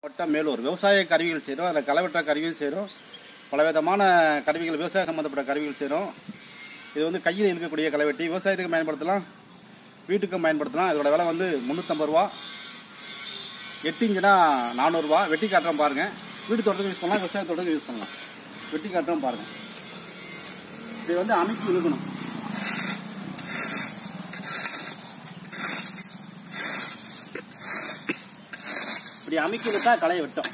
வட்டம் மேலூர் விவசாய கருவிகள் செய்கிறோம் அதில் களைவெட்ட கருவிகள் செய்கிறோம் பலவிதமான கருவிகள் விவசாய சம்மந்தப்பட்ட கருவிகள் செய்கிறோம் இது வந்து கையில் இழுக்கக்கூடிய களைவெட்டி விவசாயத்துக்கு பயன்படுத்தலாம் வீட்டுக்கும் பயன்படுத்தலாம் இதோட விலை வந்து முந்நூற்றம்பது ரூபா எட்டு இன்ச்சுனா நானூறுரூவா வெட்டி காட்டுறோம் பாருங்கள் வீட்டு தோட்டத்துக்கு யூஸ் பண்ணலாம் விவசாய தோட்டத்துக்கு யூஸ் பண்ணலாம் வெட்டி காட்டுறோம் பாருங்கள் இது வந்து அமைப்பு இழுக்கணும் இப்படி அமைக்கி விட்டா களை வெட்டும்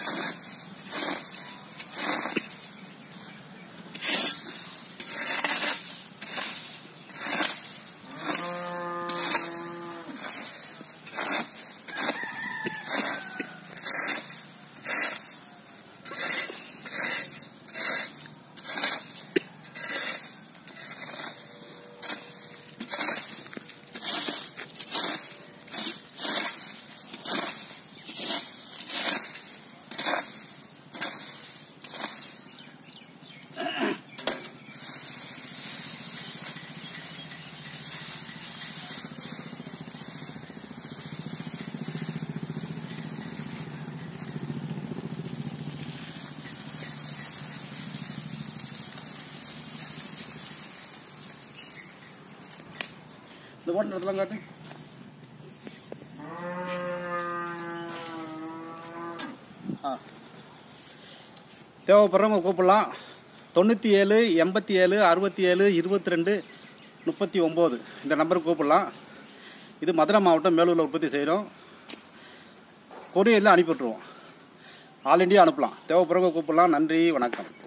இந்த ஓட்டுற இடத்துல காட்டு ஆ தேவைப்படுறவங்க கூப்பிடலாம் தொண்ணூற்றி ஏழு எண்பத்தி ஏழு அறுபத்தி ஏழு இருபத்தி ரெண்டு முப்பத்தி ஒம்பது இந்த நம்பருக்கு கூப்பிடலாம் இது மதுரை மாவட்டம் மேலூரில் உற்பத்தி செய்கிறோம் கொரியரில் அனுப்பி விட்ருவோம் ஆல் இண்டியா அனுப்பலாம் தேவைப்படுறவங்க கூப்பிடலாம் நன்றி வணக்கம்